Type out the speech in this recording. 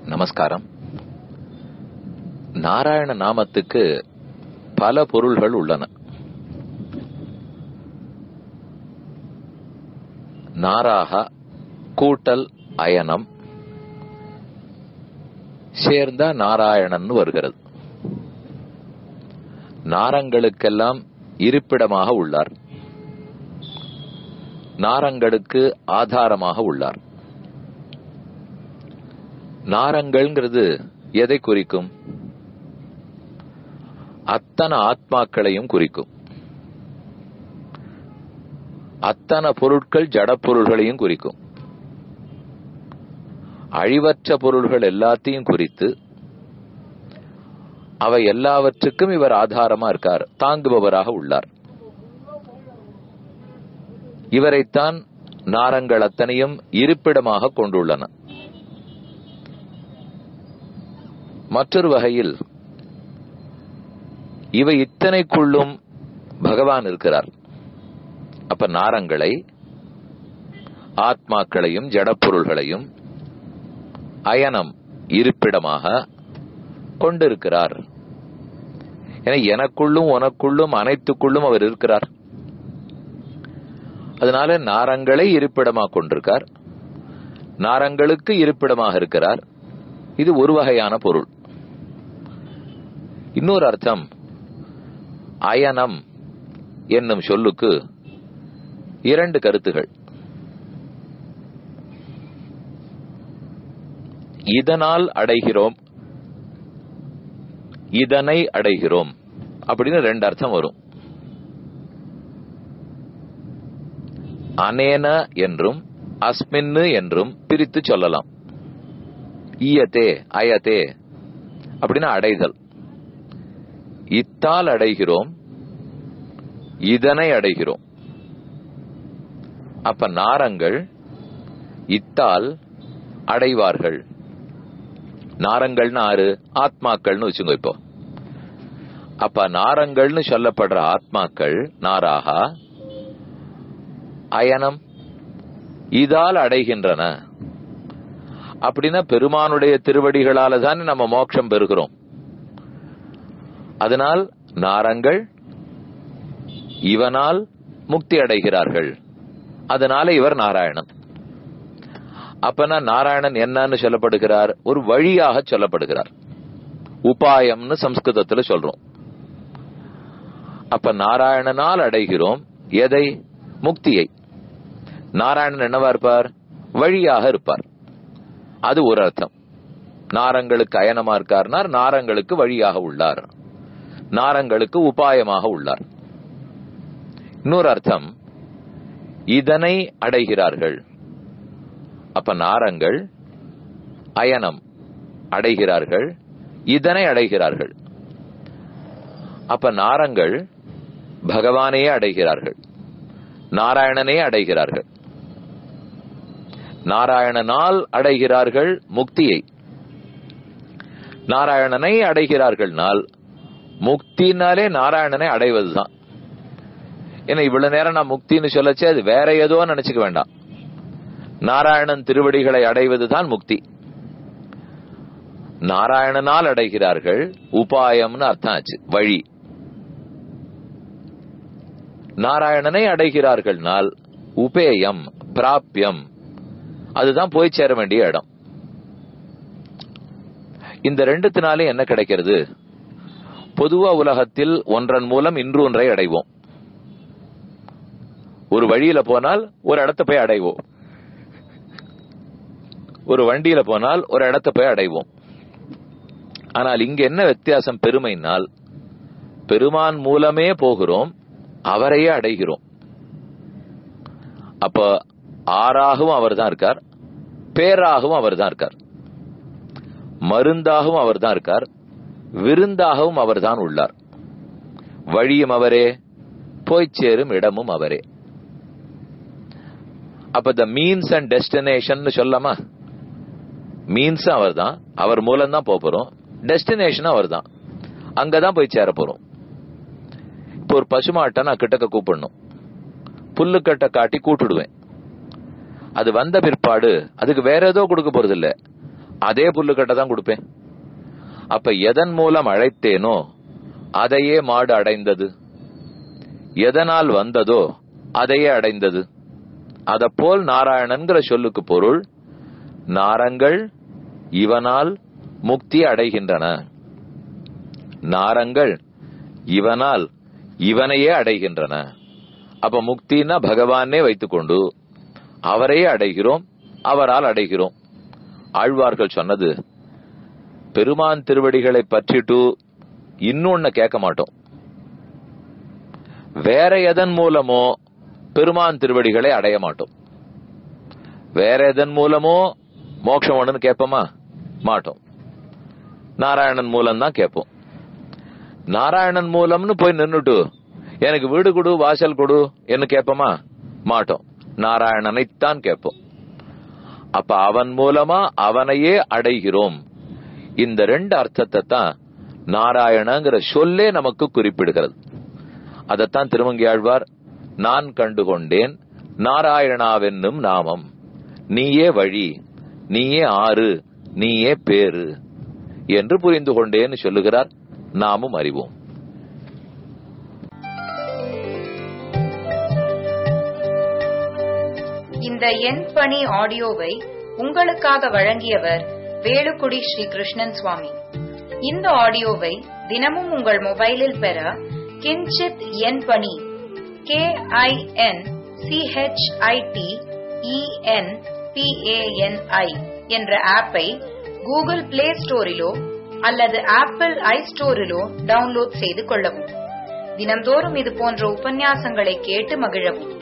நமஸ்காரம் நாராயண நாமத்துக்கு பல பொருள்கள் உள்ளன நாராக கூட்டல் அயனம் சேர்ந்தா நாராயணன் வருகிறது நாரங்களுக்கெல்லாம் இருப்பிடமாக உள்ளார் நாரங்களுக்கு ஆதாரமாக உள்ளார் நாரங்கள்ங்கிறது எதை குறிக்கும் அத்தனை ஆத்மாக்களையும் குறிக்கும் அத்தனை பொருட்கள் ஜட பொருள்களையும் குறிக்கும் அழிவற்ற பொருள்கள் எல்லாத்தையும் குறித்து அவை எல்லாவற்றுக்கும் இவர் ஆதாரமா இருக்கார் தாங்குபவராக உள்ளார் இவரைத்தான் நாரங்கள் அத்தனையும் இருப்பிடமாக கொண்டுள்ளன மற்றொரு வகையில் இவை இத்தனைக்குள்ளும் பகவான் இருக்கிறார் அப்ப நாரங்களை ஆத்மாக்களையும் ஜடப்பொருள்களையும் அயனம் இருப்பிடமாக கொண்டிருக்கிறார் என எனக்குள்ளும் உனக்குள்ளும் அனைத்துக்குள்ளும் அவர் இருக்கிறார் அதனால நாரங்களை இருப்பிடமாக கொண்டிருக்கார் நாரங்களுக்கு இருப்பிடமாக இருக்கிறார் இது ஒரு வகையான பொருள் இன்னொரு அர்த்தம் அயனம் என்னும் சொல்லுக்கு இரண்டு கருத்துகள் இதனால் அடைகிறோம் இதனை அடைகிறோம் அப்படின்னு ரெண்டு அர்த்தம் வரும் அனேன என்றும் அஸ்மின்னு என்றும் பிரித்து சொல்லலாம் ஈயத்தே அயத்தே அப்படின்னு அடைதல் இத்தால் அடைகிறோம் இதனை அடைகிறோம் அப்ப நாரங்கள் இத்தால் அடைவார்கள் நாரங்கள்னு ஆறு ஆத்மாக்கள்னு வச்சுங்க இப்போ அப்ப நாரங்கள்னு சொல்லப்படுற ஆத்மாக்கள் நாராகா அயனம் இதால் அடைகின்றன அப்படின்னா பெருமானுடைய திருவடிகளால தான் நம்ம மோட்சம் பெறுகிறோம் அதனால் நாரங்கள் இவனால் முக்தி அடைகிறார்கள் அதனால இவர் நாராயணன் அப்பனா நாராயணன் என்னன்னு சொல்லப்படுகிறார் ஒரு வழியாக சொல்லப்படுகிறார் உபாயம்னு சம்ஸ்கிருதத்துல சொல்றோம் அப்ப நாராயணனால் அடைகிறோம் எதை முக்தியை நாராயணன் என்னவா இருப்பார் வழியாக இருப்பார் அது ஒரு அர்த்தம் நாரங்களுக்கு அயனமா இருக்கார்னார் நாரங்களுக்கு வழியாக உள்ளார் நாரங்களுக்கு உபாயமாக உள்ளார் இன்னொரு அர்த்தம் இதனை அடைகிறார்கள் அப்ப நாரங்கள் அயனம் அடைகிறார்கள் இதனை அடைகிறார்கள் அப்ப நாரங்கள் பகவானையே அடைகிறார்கள் நாராயணனே அடைகிறார்கள் நாராயணனால் அடைகிறார்கள் முக்தியை நாராயணனை அடைகிறார்கள்னால் முக்தினாலே நாராயணனை அடைவதுதான் ஏன்னா இவ்வளவு நேரம் நான் முக்தின்னு சொல்லச்சு அது வேற ஏதோ நினைச்சுக்க வேண்டாம் நாராயணன் திருவடிகளை அடைவதுதான் முக்தி நாராயணனால் அடைகிறார்கள் உபாயம்னு அர்த்தம் ஆச்சு வழி நாராயணனை அடைகிறார்கள்னால் உபேயம் பிராபியம் அதுதான் போய் சேர வேண்டிய இடம் இந்த ரெண்டுத்தினாலே என்ன கிடைக்கிறது பொதுவா உலகத்தில் ஒன்றன் மூலம் இன்று ஒன்றை அடைவோம் ஒரு வழியில போனால் ஒரு இடத்த போய் அடைவோம் ஒரு வண்டியில போனால் ஒரு இடத்த போய் அடைவோம் ஆனால் இங்க என்ன வித்தியாசம் பெருமைனால் பெருமான் மூலமே போகிறோம் அவரையே அடைகிறோம் அப்ப ஆறாகவும் அவர் தான் இருக்கார் பேராகவும் அவர் தான் இருக்கார் மருந்தாகவும் அவர் தான் இருக்கார் விருந்தாகவும் அவர் தான் உள்ளார் வழியும் அவரே போய் சேரும் இடமும் அவரே அப்ப த மீன்ஸ் அண்ட் டெஸ்டினேஷன் சொல்லாமா மீன்ஸ் அவர் தான் அவர் மூலம் தான் போறோம் டெஸ்டினேஷன் அவர் தான் அங்கதான் போய் சேர போறோம் இப்போ ஒரு பசுமாட்டை நான் கிட்டக்க கூப்பிடணும் புல்லுக்கட்டை காட்டி கூட்டுடுவேன் அது வந்த பிற்பாடு அதுக்கு வேற ஏதோ கொடுக்க போறது இல்ல அதே புல்லுக்கட்டை தான் கொடுப்பேன் அப்ப எதன் மூலம் அழைத்தேனோ அதையே மாடு அடைந்தது எதனால் வந்ததோ அதையே அடைந்தது அதப்போல் நாராயணன்கிற சொல்லுக்கு பொருள் நாரங்கள் இவனால் முக்தி அடைகின்றன நாரங்கள் இவனால் இவனையே அடைகின்றன அப்ப முக்தினா பகவானே வைத்துக்கொண்டு அவரையே அடைகிறோம் அவரால் அடைகிறோம் ஆழ்வார்கள் சொன்னது பெருமான் திருவடிகளை பற்றிட்டு இன்னொன்னு கேட்க மாட்டோம் வேற எதன் மூலமோ பெருமான் திருவடிகளை அடைய மாட்டோம் வேற எதன் மூலமோ மோட்சம் ஒண்ணுன்னு கேட்போமா மாட்டோம் நாராயணன் மூலம் தான் கேட்போம் நாராயணன் மூலம்னு போய் நின்னுட்டு எனக்கு வீடு கொடு வாசல் கொடு என்ன கேட்போமா மாட்டோம் நாராயணனைத்தான் கேட்போம் அப்ப அவன் மூலமா அவனையே அடைகிறோம் இந்த ரெண்டு அர்த்தத்தை தான் நாராயணங்கிற சொல்லே நமக்கு குறிப்பிடுகிறது அதைத்தான் திருமங்கியாழ்வார் நான் கண்டுகொண்டேன் நாராயணாவென்னும் நாமம் நீயே வழி நீயே ஆறு நீயே பேரு என்று புரிந்து கொண்டேன்னு சொல்லுகிறார் நாமும் அறிவோம் இந்த எண் பணி ஆடியோவை உங்களுக்காக வழங்கியவர் வேலுக்குடி ஸ்ரீ கிருஷ்ணன் சுவாமி இந்த ஆடியோவை தினமும் உங்கள் மொபைலில் பெற கிஞ்சித் எண் பணி கே ஐ என் சிஹெச்ஐடி இஎன் பிஏஎன்ஐ என்ற ஆப்பை கூகுள் பிளே ஸ்டோரிலோ அல்லது ஆப்பிள் ஐ ஸ்டோரிலோ டவுன்லோட் செய்து கொள்ளவும் தினம்தோறும் இது போன்ற உபன்யாசங்களை கேட்டு மகிழவும்